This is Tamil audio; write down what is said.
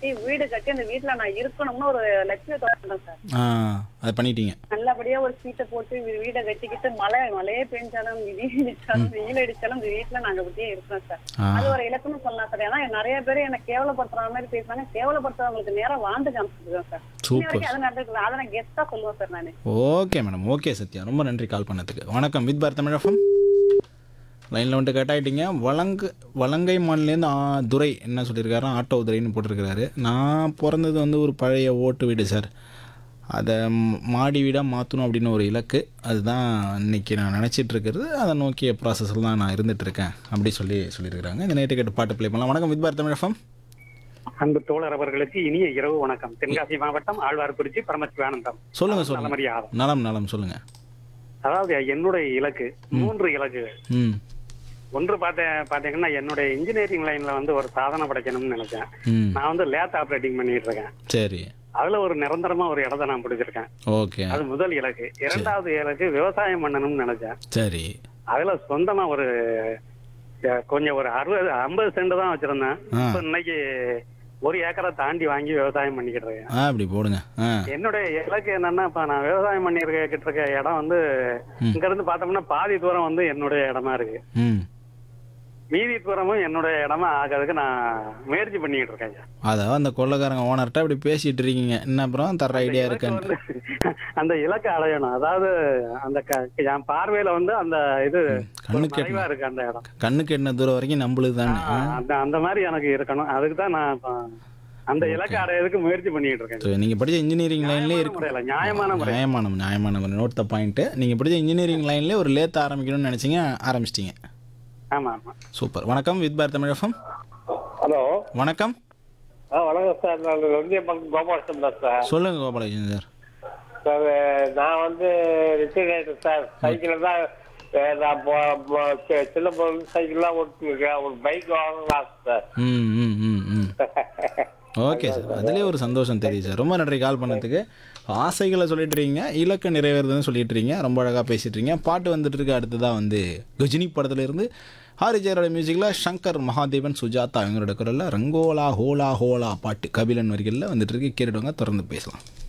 கட்டி வீடு கட்டி அந்த வீட்டுல நான் இருக்கணும்னு ஒரு லட்சியத்தோட இருந்தேன் சார் ஆ அதை பண்ணிட்டீங்க நல்லபடியா ஒரு சீட்டை போட்டு வீ- வீடை கட்டிக்கிட்டு மழை மழையே பெஞ்சாலும் இடி இடிச்சாலும் வெயில் அடிச்சாலும் இந்த வீட்டுல நாங்க அப்படியே இருக்கோம் சார் ஆ அது ஒரு இலக்குன்னு சொல்லலாம் சார் ஏன்னா நிறைய பேர் என்ன கேவலப்படுத்துற மாதிரி பேசுறாங்க கேவலப்படுத்துறவங்களுக்கு நேரம் வாழ்ந்து காமிச்சிருக்கேன் சார் இன்னி சூப்பர் வரைக்கும் அது நடந்துருக்கு அதை நான் கெஸ்டா சொல்லுவேன் சார் நானு ஓகே மேடம் ஓகே சத்யா ரொம்ப நன்றி கால் பண்ணதுக்கு வணக்கம் வித் பார் தமிழகம் லைனில் வந்துட்டு கட் ஆகிட்டீங்க வலங்கு வலங்கை மாநிலேருந்து ஆ துரை என்ன சொல்லியிருக்காரு ஆட்டோ துரைன்னு போட்டிருக்கிறாரு நான் பிறந்தது வந்து ஒரு பழைய ஓட்டு வீடு சார் அதை ம்- மாடி வீடாக மாற்றணும் அப்படின்னு ஒரு இலக்கு அதுதான் இன்னைக்கு நான் நினச்சிட்டு இருக்கிறது அதை நோக்கிய ப்ராசஸில் தான் நான் இருந்துட்டு இருக்கேன் அப்படி சொல்லி சொல்லியிருக்கிறாங்க இந்த நைட்டு கேட்டு பாட்டு ப்ளே பண்ணலாம் வணக்கம் வித் பார் தமிழகம் அன்பு தோழர் அவர்களுக்கு இனிய இரவு வணக்கம் தென்காசி மாவட்டம் ஆழ்வார்குறிச்சி பரமசிவானந்தம் சொல்லுங்கள் சொல்லுங்கள் நல்லமரியாதை நலம் நலம் சொல்லுங்கள் அதாவது என்னுடைய இலக்கு மூன்று இலக்குகள் ம் ஒன்று பார்த்தேன் பாத்தீங்கன்னா என்னுடைய இன்ஜினியரிங் லைன்ல வந்து ஒரு சாதனை படைக்கணும்னு நினைச்சேன் ம் நான் வந்து லேத் ஆப்ரேட்டிங் பண்ணிட்டு இருக்கேன் சரி அதுல ஒரு நிரந்தரமா ஒரு இடத்த நான் பிடிச்சிருக்கேன் ஓகே அது முதல் இலக்கு இரண்டாவது இலக்கு விவசாயம் பண்ணணும்னு நினைச்சேன் சரி அதுல சொந்தமா ஒரு அஹ், கொஞ்சம் ஒரு அறுபது ஐம்பது சென்ட் தான் வச்சிருந்தேன் ஆ. இப்ப இன்னைக்கு ஒரு ஏக்கரை தாண்டி வாங்கி விவசாயம் பண்ணிக்கிட்டு இருக்கேன் ஆ அப்படி போடுங்க ஆ என்னுடைய இலக்கு என்னன்னா இப்ப நான் விவசாயம் பண்ணிருக்கிட்டு இருக்க இடம் வந்து ம். இங்க இருந்து பார்த்தோம்னா பாதி தூரம் வந்து என்னுடைய இடமா இருக்கு ம் மீதி தூரமும் என்னுடைய இடமா ஆகிறதுக்கு நான் முயற்சி பண்ணிக்கிட்டு இருக்கேன் ஐயா. அதாவது அந்த கொள்ளக்காரங்க ஓனர்கிட்ட அப்படி பேசிட்டு இருக்கீங்க என்ன அப்புறம் தர ஐடியா இலக்கு இருக்கான்னு வந்து அந்த இலக்கை அடையணும் அதாவது அந்த க- என் பார்வையில வந்து அந்த இது ஒரு கண்ணுக்கு மறைவா எட்டின இருக்கு அந்த இடம் கண்ணுக்கு எட்டின தூரம் வரைக்கும் நம்மளுது தானே ஆ, அந்த அந்த மாதிரி எனக்கு இருக்கணும் அதுக்கு தான் நான் இப்ப அந்த இலக்கை அடையறதுக்கு முயற்சி பண்ணிக்கிட்டு இருக்கேன் ஸோ நீங்கள் படித்த இன்ஜினியரிங் லைன்லேயே நியாயமான இருக்கு முறையில நியாயமான முறை நியாயமான நியாயமான முறை நோட் த பாயிண்ட்டு நீங்கள் படித்த இன்ஜினியரிங் லைன்லேயே ஒரு லேத் ஆரம்பிக்கணும்னு நினச்சிங்க ஆரம்பிச்சிட்டிங்க ஆமா ஆமா சூப்பர் வணக்கம் வித் பார் தமிழகம் ஹலோ வணக்கம் ஆ வணக்கம் சார் நான் வெந்தியம்பக்கம் கோபாலசம் தான் சார் சொல்லுங்கள் கோபாலகிருஷ்ணன் சார் சார் நான் வந்து ரிட்டையர் ஆகிட்டேன் சார் சைக்கிளில் தான் அஹ், நான் போ- போ- சி- சின்ன பொருள் சைக்கிள்லாம் ஓட்டிருக்கேன் ஒரு பைக் வாங்கலாம் சார் ம் ம் ம் ம் ஓகே சார் அதுலேயே ஒரு சந்தோஷம் தெரியுது சார் ரொம்ப நன்றி கால் பண்ணதுக்கு ஆசைகளை சொல்லிட்டு இருக்கீங்க இலக்கு நிறைவேறுதுன்னு சொல்லிட்டு இருக்கீங்க ரொம்ப அழகாக பேசிட்டு இருக்கீங்க பாட்டு வந்துட்டு இருக்கு அடுத்ததாக வந்து கஜினி படத்துல இருந்து ஹாரி ஜெயரோட மியூசிக்கில் சங்கர் மகாதேவன் சுஜாதா இவங்களோட குரலில் ரங்கோலா ஹோலா ஹோலா பாட்டு கபிலன் வரிகளில் வந்துட்டு இருக்கு கேட்டுடுவாங்க தொடர்ந்து பேசலாம்